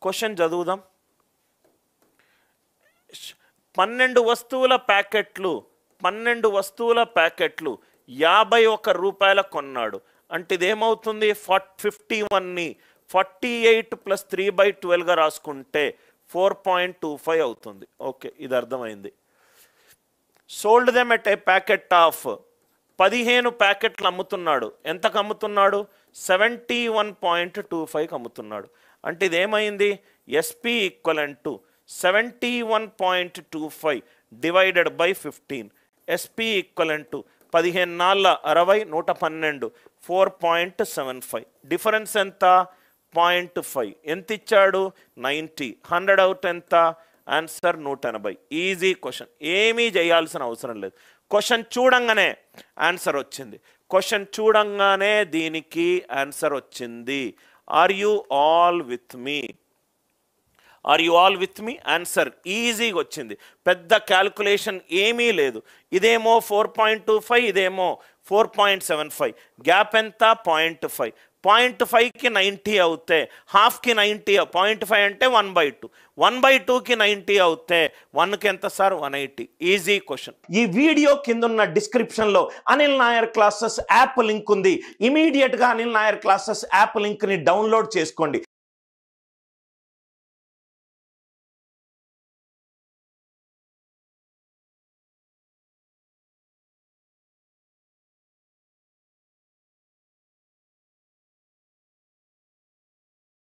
question చదువుదాం పన్నెండు వస్తువుల ప్యాకెట్లు పన్నెండు వస్తువుల ప్యాకెట్లు యాభై ఒక్క రూపాయల కొన్నాడు అంటే ఇదేమవుతుంది ఫార్ ఫిఫ్టీ వన్ని forty eight plus three by ట్వెల్వ్గా రాసుకుంటే ఫోర్ పాయింట్ టూ ఫైవ్ అవుతుంది ఓకే ఇది అర్థమైంది sold them at a packet of పదిహేను ప్యాకెట్లు అమ్ముతున్నాడు ఎంతకు అమ్ముతున్నాడు సెవెంటీ వన్ పాయింట్ టూ ఫైవ్కి అమ్ముతున్నాడు అంటే ఇదేమైంది SP equivalent to seventy one point two five divided by fifteen SP equivalent to పదిహేను నాళ్ళ అరవై నూట పన్నెండు four point seven five difference ఎంత పాయింట్ ఫైవ్ ఎంత ఇచ్చాడు నైంటీ హండ్రెడ్ అవుట్ ఎంత ఆన్సర్ నూట ఎనభై ఈజీ క్వశ్చన్ ఏమీ చేయాల్సిన అవసరం లేదు క్వశ్చన్ చూడంగానే ఆన్సర్ వచ్చింది క్వశ్చన్ చూడంగానే దీనికి ఆన్సర్ వచ్చింది are you all with me are you all with me answer ఈజీగా వచ్చింది పెద్ద క్యాల్కులేషన్ ఏమీ లేదు ఇదేమో ఫోర్ పాయింట్ టూ ఫైవ్ ఇదేమో four point seven five gap ఎంత పాయింట్ ఫైవ్ పాయింట్ ఫైవ్కి నైంటీ అవుతే హాఫ్కి నైంటీ పాయింట్ ఫైవ్ అంటే one by two one by టూకి నైంటీ అవుతే వన్కి ఎంత sir one eighty easy question ఈ వీడియో కింద ఉన్న డిస్క్రిప్షన్లో Anil Nair classes app link ఉంది ఇమీడియట్గా అనిల్ నాయర్ క్లాసెస్ యాప్ లింక్ని డౌన్లోడ్ చేసుకోండి